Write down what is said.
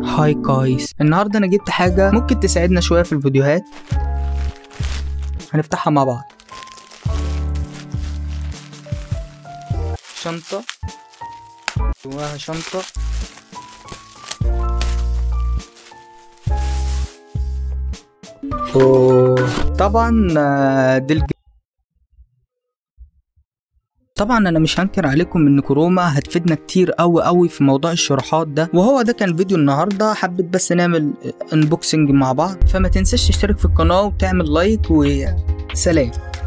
هاي جايز النهارده انا جبت حاجه ممكن تساعدنا شويه في الفيديوهات هنفتحها مع بعض شنطه جواها شنطه أوه. طبعا آه، دي الج... طبعا انا مش هنكر عليكم ان كروما هتفيدنا كتير قوي قوي في موضوع الشروحات ده وهو ده كان فيديو النهارده حبيت بس نعمل انبوكسنج مع بعض فما تنساش تشترك في القناه وتعمل لايك وسلام